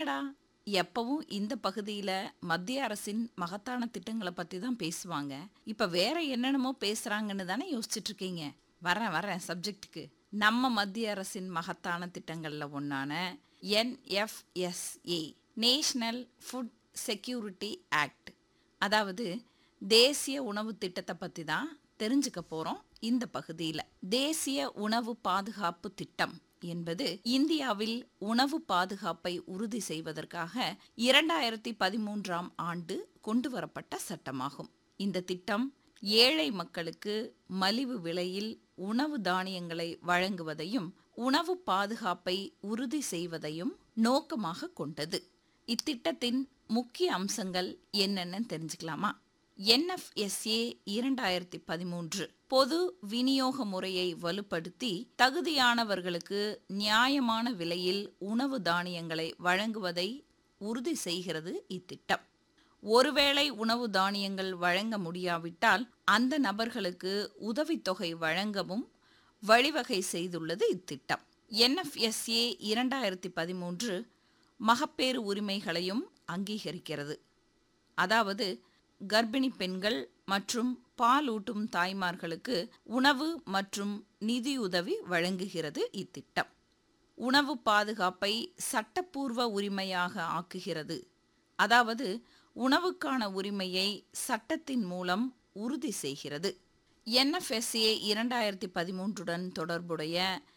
என்னடா எப்பவும் இந்த பகுதியில் மத்திய அரசின் மகத்தான திட்டங்களை பற்றி தான் பேசுவாங்க இப்போ வேற என்னென்னமோ பேசுகிறாங்கன்னு தானே யோசிச்சுட்டு இருக்கீங்க வரேன் வரேன் சப்ஜெக்ட்டுக்கு நம்ம மத்திய அரசின் மகத்தான திட்டங்களில் ஒன்றான NFSA national food security act அதாவது தேசிய உணவு திட்டத்தை பற்றி தான் தெரிஞ்சுக்க போகிறோம் இந்த பகுதியில் தேசிய உணவு பாதுகாப்பு திட்டம் என்பது இந்தியாவில் உணவு பாதுகாப்பை உறுதி செய்வதற்காக இரண்டாயிரத்தி பதிமூன்றாம் ஆண்டு கொண்டு வரப்பட்ட சட்டமாகும் இந்த திட்டம் ஏழை மக்களுக்கு மலிவு விலையில் உணவு தானியங்களை வழங்குவதையும் உணவு பாதுகாப்பை உறுதி செய்வதையும் நோக்கமாக கொண்டது இத்திட்டத்தின் முக்கிய அம்சங்கள் என்னென்னு தெரிஞ்சுக்கலாமா என்எஃப்எஸ்ஏ இரண்டாயிரத்தி பதிமூன்று பொது விநியோக முறையை வலுப்படுத்தி தகுதியானவர்களுக்கு நியாயமான விலையில் உணவு தானியங்களை வழங்குவதை உறுதி செய்கிறது இத்திட்டம் ஒருவேளை உணவு தானியங்கள் வழங்க முடியாவிட்டால் அந்த நபர்களுக்கு உதவித்தொகை வழங்கவும் வழிவகை செய்துள்ளது இத்திட்டம் என்எஃப்எஸ்ஏ இரண்டாயிரத்தி பதிமூன்று மகப்பேறு உரிமைகளையும் அங்கீகரிக்கிறது அதாவது கர்ப்பிணி பெண்கள் மற்றும் பாலூட்டும் தாய்மார்களுக்கு உணவு மற்றும் நிதியுதவி வழங்குகிறது இத்திட்டம் உணவு பாதுகாப்பை சட்டப்பூர்வ உரிமையாக ஆக்குகிறது அதாவது உணவுக்கான உரிமையை சட்டத்தின் மூலம் உறுதி செய்கிறது என்எஃப்எஸ்ஏ இரண்டாயிரத்தி பதிமூன்றுடன் தொடர்புடைய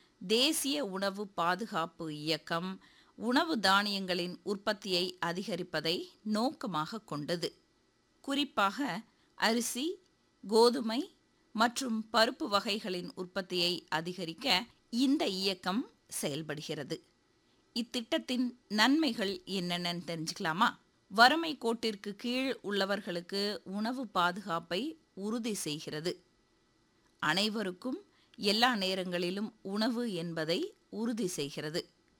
தேசிய உணவு பாதுகாப்பு இயக்கம் உணவு தானியங்களின் உற்பத்தியை அதிகரிப்பதை நோக்கமாக கொண்டது குறிப்பாக அரிசி கோதுமை மற்றும் பருப்பு வகைகளின் உற்பத்தியை அதிகரிக்க இந்த இயக்கம் செயல்படுகிறது இத்திட்டத்தின் நன்மைகள் என்னென்னு தெரிஞ்சுக்கலாமா வறுமை கோட்டிற்கு கீழ் உள்ளவர்களுக்கு உணவு பாதுகாப்பை உறுதி செய்கிறது அனைவருக்கும் எல்லா நேரங்களிலும் உணவு என்பதை உறுதி செய்கிறது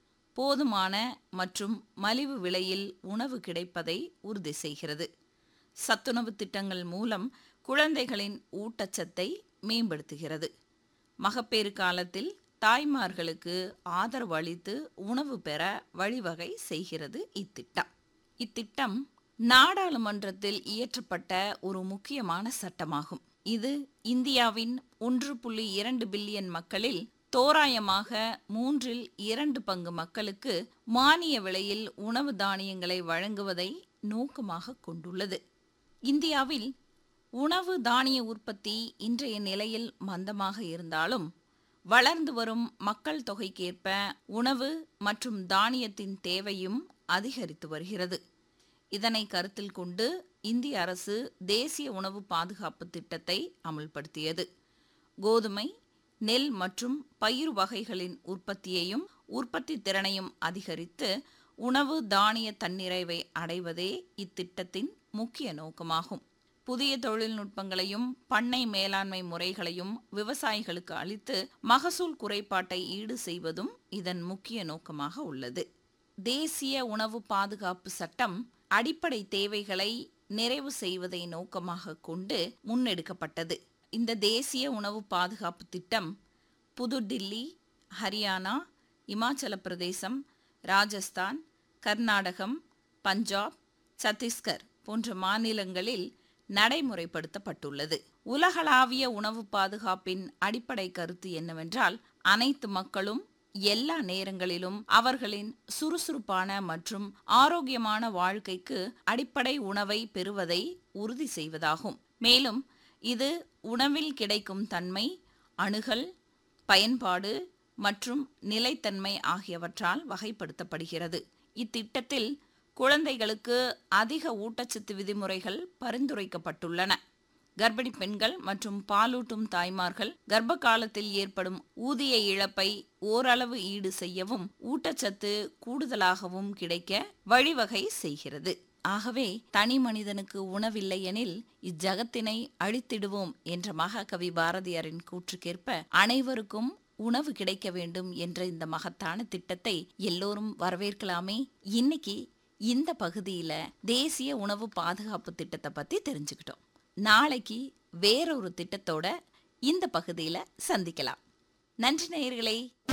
போதுமான மற்றும் மலிவு விலையில் உணவு கிடைப்பதை உறுதி செய்கிறது சத்துணவு திட்டங்கள் மூலம் குழந்தைகளின் ஊட்டச்சத்தை மேம்படுத்துகிறது மகப்பேறு காலத்தில் தாய்மார்களுக்கு ஆதரவு அளித்து உணவு பெற வழிவகை செய்கிறது இத்திட்டம் இத்திட்டம் நாடாளுமன்றத்தில் இயற்றப்பட்ட ஒரு முக்கியமான சட்டமாகும் இது இந்தியாவின் ஒன்று புள்ளி இரண்டு பில்லியன் மக்களில் தோராயமாக மூன்றில் இரண்டு பங்கு மக்களுக்கு மானிய விலையில் உணவு தானியங்களை வழங்குவதை நோக்கமாக கொண்டுள்ளது இந்தியாவில் உணவு தானிய உற்பத்தி இன்றைய நிலையில் மந்தமாக இருந்தாலும் வளர்ந்து வரும் மக்கள் தொகைக்கேற்ப உணவு மற்றும் தானியத்தின் தேவையும் அதிகரித்து வருகிறது இதனை கருத்தில் கொண்டு இந்திய அரசு தேசிய உணவு பாதுகாப்பு திட்டத்தை அமுல்படுத்தியது கோதுமை நெல் மற்றும் பயிர் வகைகளின் உற்பத்தியையும் உற்பத்தி திறனையும் அதிகரித்து உணவு தானிய தன்னிறைவை அடைவதே இத்திட்டத்தின் முக்கிய நோக்கமாகும் புதிய தொழில்நுட்பங்களையும் பண்ணை மேலாண்மை முறைகளையும் விவசாயிகளுக்கு அளித்து மகசூல் குறைபாட்டை ஈடு செய்வதும் இதன் முக்கிய நோக்கமாக உள்ளது தேசிய உணவு பாதுகாப்பு சட்டம் அடிப்படை தேவைகளை நிறைவு செய்வதை நோக்கமாக கொண்டு முன்னெடுக்கப்பட்டது இந்த தேசிய உணவு பாதுகாப்பு திட்டம் புதுடில்லி ஹரியானா இமாச்சல பிரதேசம் ராஜஸ்தான் கர்நாடகம் பஞ்சாப் சத்தீஸ்கர் போன்ற மாநிலங்களில் நடைமுறைப்படுத்தப்பட்டுள்ளது உலகளாவிய உணவு பாதுகாப்பின் அடிப்படை கருத்து என்னவென்றால் அனைத்து மக்களும் எல்லா நேரங்களிலும் அவர்களின் சுறுசுறுப்பான மற்றும் ஆரோக்கியமான வாழ்க்கைக்கு அடிப்படை உணவை பெறுவதை உறுதி செய்வதாகும் மேலும் இது உணவில் கிடைக்கும் தன்மை அணுகல் பயன்பாடு மற்றும் நிலைத்தன்மை ஆகியவற்றால் வகைப்படுத்தப்படுகிறது இத்திட்டத்தில் குழந்தைகளுக்கு அதிக ஊட்டச்சத்து விதிமுறைகள் பரிந்துரைக்கப்பட்டுள்ளன கர்ப்பிணி பெண்கள் மற்றும் பாலூட்டும் தாய்மார்கள் கர்ப்ப காலத்தில் ஏற்படும் ஊதிய இழப்பை ஓரளவு ஈடு செய்யவும் ஊட்டச்சத்து கூடுதலாகவும் கிடைக்க வழிவகை செய்கிறது ஆகவே தனி மனிதனுக்கு உணவில்லை எனில் இஜகத்தினை அழித்திடுவோம் என்ற மகாகவி பாரதியாரின் கூற்றுக்கேற்ப அனைவருக்கும் உணவு கிடைக்க வேண்டும் என்ற இந்த மகத்தான திட்டத்தை எல்லோரும் வரவேற்கலாமே இன்னைக்கு இந்த பகுதியில தேசிய உணவு பாதுகாப்பு திட்டத்தை பத்தி தெரிஞ்சுக்கிட்டோம் நாளைக்கு வேறொரு திட்டத்தோட இந்த பகுதியில சந்திக்கலாம் நன்றி நேயர்களே